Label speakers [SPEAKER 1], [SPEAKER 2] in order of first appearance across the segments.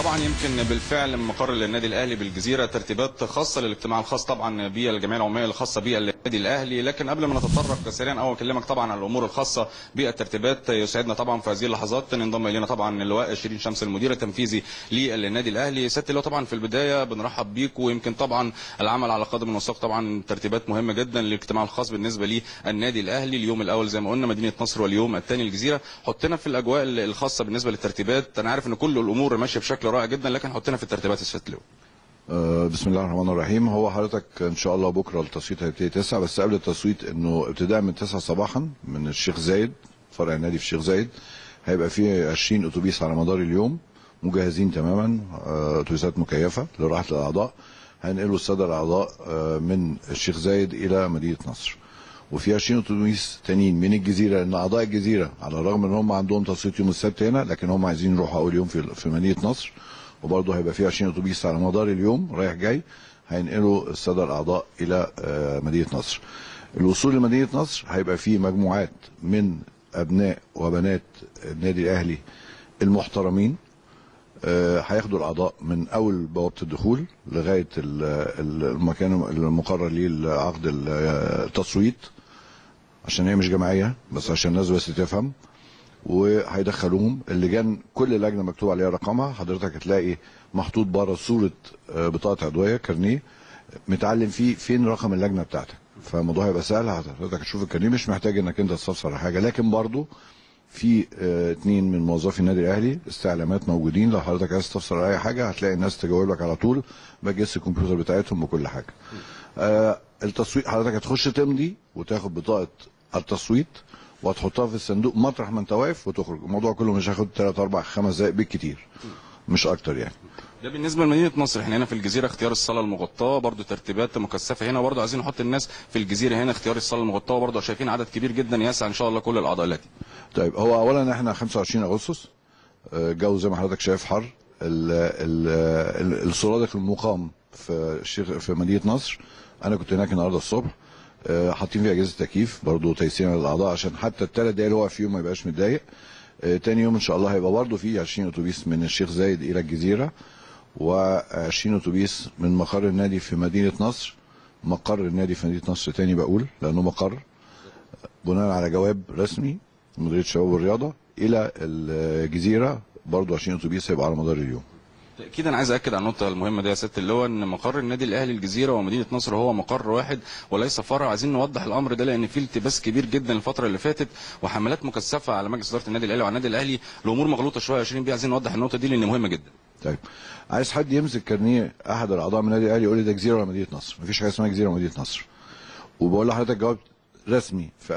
[SPEAKER 1] طبعا يمكن بالفعل مقر للنادي الاهلي بالجزيره ترتيبات خاصه للاجتماع الخاص طبعا بالجمعيه العموميه الخاصه بالنادي الاهلي لكن قبل ما نتطرق سريعا او اكلمك طبعا عن الامور الخاصه بالترتيبات يسعدنا طبعا في هذه اللحظات ان ينضم الينا طبعا اللواء شيرين شمس المدير التنفيذي للنادي الاهلي سياده اللواء طبعا في البدايه بنرحب بيك ويمكن طبعا العمل على قدم وساق طبعا ترتيبات مهمه جدا للاجتماع الخاص بالنسبه للنادي الاهلي اليوم الاول زي ما قلنا مدينه نصر واليوم الثاني الجزيره حطنا في الاجواء الخاصه بالنسبه للترتيبات انا عارف ان كل الامور ماشيه بشكل رائع جدا لكن حطنا في الترتيبات الست اللواء
[SPEAKER 2] آه، بسم الله الرحمن الرحيم هو حضرتك ان شاء الله بكره التصويت هيبتدي 9 بس قبل التصويت انه ابتداء من 9 صباحا من الشيخ زايد فرع النادي في الشيخ زايد هيبقى فيه 20 اتوبيس على مدار اليوم مجهزين تماما آه، اتوبيسات مكيفه لراحه الاعضاء هنقلوا الساده الاعضاء آه، من الشيخ زايد الى مدينه نصر وفي 20 اتوبيس تانيين من الجزيره لان اعضاء الجزيره على الرغم ان هم عندهم تصويت يوم السبت هنا لكن هم عايزين يروحوا اول يوم في في مدينه نصر وبرضه هيبقى في 20 اتوبيس على مدار اليوم رايح جاي هينقلوا الساده الاعضاء الى آه، مدينه نصر. الوصول لمدينه نصر هيبقى فيه مجموعات من ابناء وبنات النادي الاهلي المحترمين آه، هياخدوا الاعضاء من اول بوابه الدخول لغايه ال- ال- المكان المقرر ليه لعقد ال- التصويت عشان هي مش جماعيه بس عشان الناس بس تفهم وهيدخلوهم اللجان كل لجنه مكتوب عليها رقمها حضرتك هتلاقي محطوط بره صوره آه، بطاقه عضويه كارنيه متعلم فيه فين رقم اللجنه بتاعتك فالموضوع هيبقى سهل حضرتك هتشوف الكارنيه مش محتاج انك انت تستفسر على حاجه لكن برضه في آه، اتنين من موظفي النادي الاهلي استعلامات موجودين لو حضرتك عايز تستفسر على اي حاجه هتلاقي الناس تجاوب لك على طول بجهز الكمبيوتر بتاعتهم وكل حاجه. آه التصويت حضرتك هتخش تمضي وتاخد بطاقه التصويت وهتحطها في الصندوق مطرح ما انت واقف وتخرج الموضوع كله مش هياخد 3 4 5 دقائق بالكتير مش اكتر يعني.
[SPEAKER 1] ده بالنسبه لمدينه نصر احنا هنا في الجزيره اختيار الصاله المغطاه برضو ترتيبات مكثفه هنا برضو عايزين نحط الناس في الجزيره هنا اختيار الصاله المغطاه برضو شايفين عدد كبير جدا يسع ان شاء الله كل الاعضاء التي
[SPEAKER 2] طيب هو اولا احنا 25 اغسطس آه، الجو زي ما حضرتك شايف حر ال- ال- ال- السرادق المقام في الشيخ في مدينه نصر انا كنت هناك النهارده الصبح آه، حاطين فيها اجهزه تكييف برضه تيسيرا للاعضاء عشان حتى الثلاث دقايق اللي هو فيهم ما يبقاش متضايق آه، تاني يوم ان شاء الله هيبقى برضه في 20 اتوبيس من الشيخ زايد الى الجزيره و20 اتوبيس من مقر النادي في مدينه نصر مقر النادي في مدينه نصر تاني بقول لانه مقر بناء على جواب رسمي من مديريه الشباب والرياضه الى الجزيره برضه 20 اتوبيس هيبقى على مدار اليوم
[SPEAKER 1] اكيد انا عايز اكد على النقطه المهمه دي يا سياده اللواء ان مقر النادي الاهلي الجزيره ومدينه نصر هو مقر واحد وليس فرع عايزين نوضح الامر ده لان في التباس كبير جدا الفتره اللي فاتت وحملات مكثفه على مجلس اداره النادي الاهلي وعلى النادي الاهلي الامور مغلوطه شويه 20 بيه عايزين نوضح النقطه دي لان مهمه جدا
[SPEAKER 2] طيب عايز حد يمسك كارنيه احد الاعضاء من النادي الاهلي يقول لي ده جزيره ولا مدينه نصر مفيش حاجه اسمها جزيره ومدينه نصر وبقول لحضرتك جواب رسمي في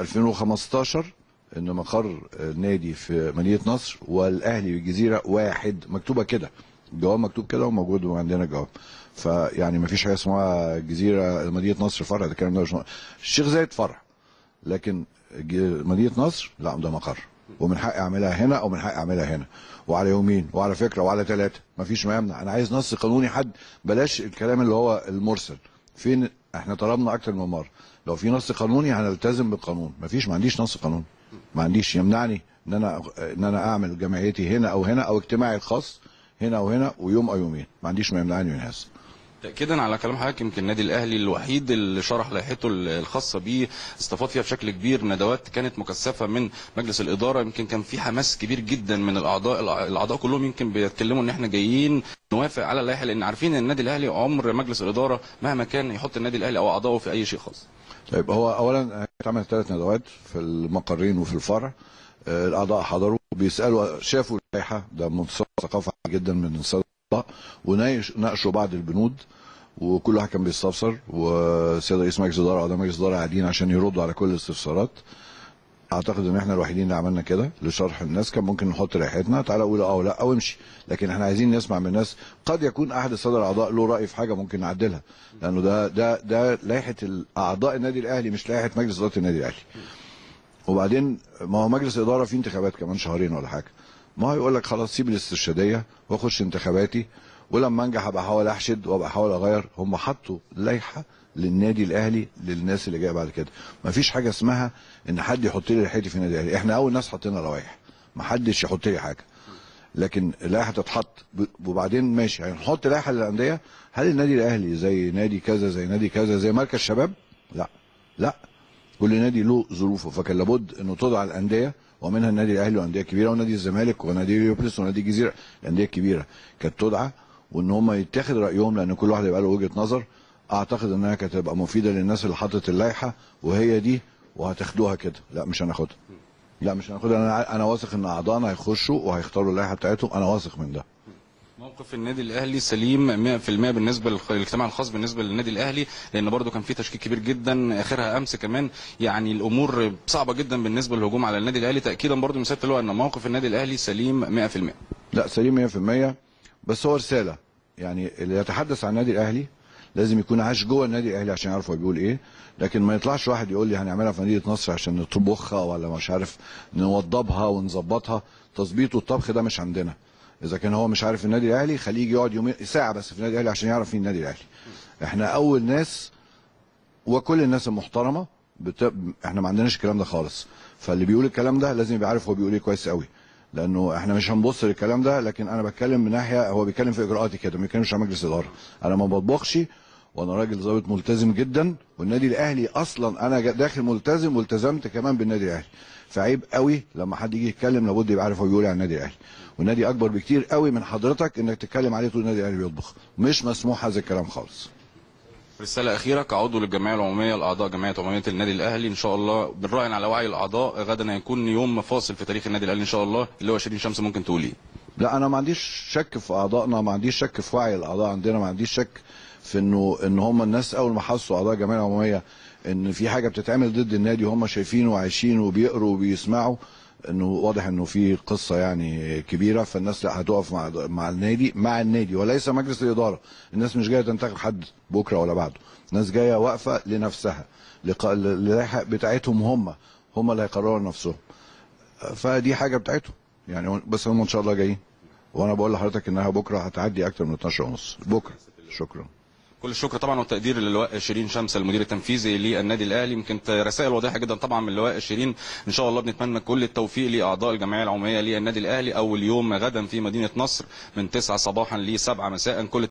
[SPEAKER 2] 2015 ان مقر النادي في مدينه نصر والاهلي والجزيره واحد مكتوبه كده الجواب مكتوب كده وموجود عندنا الجواب فيعني مفيش حاجه اسمها جزيره مدينه نصر فرع ده الكلام ده مش الشيخ زايد فرع لكن ج- مدينه نصر لا ده مقر ومن حقي اعملها هنا او من حقي اعملها هنا وعلى يومين وعلى فكره وعلى ثلاثه مفيش ما يمنع انا عايز نص قانوني حد بلاش الكلام اللي هو المرسل فين احنا طلبنا اكتر من مره لو في نص قانوني هنلتزم بالقانون مفيش ما عنديش نص قانوني ما عنديش يمنعني ان انا ان انا اعمل جمعيتي هنا او هنا او اجتماعي الخاص هنا او هنا ويوم او يومين ما عنديش ما يمنعني من هذا
[SPEAKER 1] تاكيدا على كلام حضرتك يمكن النادي الاهلي الوحيد اللي شرح لائحته الخاصه بيه استفاد فيها بشكل كبير ندوات كانت مكثفه من مجلس الاداره يمكن كان في حماس كبير جدا من الاعضاء الاعضاء كلهم يمكن بيتكلموا ان احنا جايين نوافق على اللائحه لان عارفين ان النادي الاهلي عمر مجلس الاداره مهما كان يحط النادي الاهلي او اعضائه في اي شيء خاص
[SPEAKER 2] طيب هو اولا اتعمل ثلاث ندوات في المقرين وفي الفرع آه، الاعضاء حضروا بيسالوا شافوا اللائحه ده منتصف ثقافه عالية جدا من الساده الاعضاء وناقشوا بعض البنود وكل واحد كان بيستفسر والسيد رئيس مجلس الاداره واعضاء مجلس الاداره قاعدين عشان يردوا على كل الاستفسارات اعتقد ان احنا الوحيدين اللي عملنا كده لشرح الناس كان ممكن نحط لائحتنا تعالى قول اه ولا او امشي لكن احنا عايزين نسمع من الناس قد يكون احد الساده الاعضاء له راي في حاجه ممكن نعدلها لانه ده ده ده لائحه اعضاء النادي الاهلي مش لائحه مجلس اداره النادي الاهلي وبعدين ما هو مجلس الاداره فيه انتخابات كمان شهرين ولا حاجه ما هو يقول لك خلاص سيب الاسترشاديه واخش انتخاباتي ولما انجح ابقى احاول احشد وابقى احاول اغير هم حطوا لائحه للنادي الاهلي للناس اللي جايه بعد كده ما فيش حاجه اسمها ان حد يحط لي لائحتي في النادي الاهلي احنا اول ناس حطينا لوائح ما حدش يحط لي حاجه لكن اللائحه تتحط ب- وبعدين ماشي هنحط لائحه للانديه هل النادي الاهلي زي نادي كذا زي نادي كذا زي مركز شباب لا لا كل نادي له ظروفه فكان لابد انه تضع الانديه ومنها النادي الاهلي وانديه كبيره ونادي الزمالك ونادي ليوبلس ونادي الجزيره الانديه الكبيره كانت تدعى وان هم يتاخد رايهم لان كل واحد يبقى له وجهه نظر اعتقد انها كانت هتبقى مفيده للناس اللي حطت اللائحه وهي دي وهتاخدوها كده لا مش هناخدها لا مش هناخدها انا انا واثق ان اعضائنا هيخشوا وهيختاروا اللائحه بتاعتهم انا واثق من ده
[SPEAKER 1] موقف النادي الاهلي سليم 100% بالنسبه للخ- للاجتماع الخاص بالنسبه للنادي الاهلي لان برضو كان في تشكيك كبير جدا اخرها امس كمان يعني الامور صعبه جدا بالنسبه للهجوم على النادي الاهلي تاكيدا برضو من سياده اللواء ان موقف النادي الاهلي سليم 100%
[SPEAKER 2] لا سليم 100% بس هو رساله يعني اللي يتحدث عن النادي الاهلي لازم يكون عايش جوه النادي الاهلي عشان يعرف هو بيقول ايه لكن ما يطلعش واحد يقول لي هنعملها في مدينه نصر عشان نطبخها ولا مش عارف نوضبها ونظبطها تظبيط والطبخ ده مش عندنا اذا كان هو مش عارف النادي الاهلي خليه يجي يقعد يومين ساعه بس في النادي الاهلي عشان يعرف مين النادي الاهلي احنا اول ناس وكل الناس المحترمه بت... احنا ما عندناش الكلام ده خالص فاللي بيقول الكلام ده لازم يبقى عارف هو بيقول ايه كويس قوي لانه احنا مش هنبص للكلام ده لكن انا بتكلم من ناحيه هو بيتكلم في اجراءاتي كده ما بيتكلمش عن مجلس اداره انا ما بطبخش وانا راجل ضابط ملتزم جدا والنادي الاهلي اصلا انا جا- داخل ملتزم والتزمت كمان بالنادي الاهلي فعيب قوي لما حد يجي يتكلم لابد يبقى عارف هو بيقول إيه عن النادي الاهلي والنادي اكبر بكتير قوي من حضرتك انك تتكلم عليه تقول النادي الاهلي بيطبخ مش مسموح هذا الكلام خالص
[SPEAKER 1] رسالة أخيرة كعضو للجمعية العمومية لأعضاء جمعية عمومية النادي الأهلي إن شاء الله بنراهن على وعي الأعضاء غدا هيكون يوم فاصل في تاريخ النادي الأهلي إن شاء الله اللي هو شيرين شمس ممكن تقول إيه؟
[SPEAKER 2] لا انا ما عنديش شك في اعضائنا ما عنديش شك في وعي الاعضاء عندنا ما عنديش شك في انه ان هم الناس اول ما حسوا اعضاء الجمعيه العموميه ان في حاجه بتتعمل ضد النادي وهم شايفينه وعايشين وبيقروا وبيسمعوا انه واضح انه في قصه يعني كبيره فالناس لا هتقف مع مع النادي مع النادي وليس مجلس الاداره الناس مش جايه تنتخب حد بكره ولا بعده الناس جايه واقفه لنفسها لقا- للائحه بتاعتهم هم هم اللي هيقرروا لنفسهم فدي حاجه بتاعتهم يعني بس هم ان شاء الله جايين وانا بقول لحضرتك انها بكره هتعدي اكتر من 12 ونص بكره شكرا
[SPEAKER 1] كل الشكر طبعا والتقدير للواء شيرين شمس المدير التنفيذي للنادي الاهلي يمكن رسائل واضحه جدا طبعا من اللواء شيرين ان شاء الله بنتمنى كل التوفيق لاعضاء الجمعيه العموميه للنادي الاهلي اول يوم غدا في مدينه نصر من 9 صباحا ل 7 مساء كل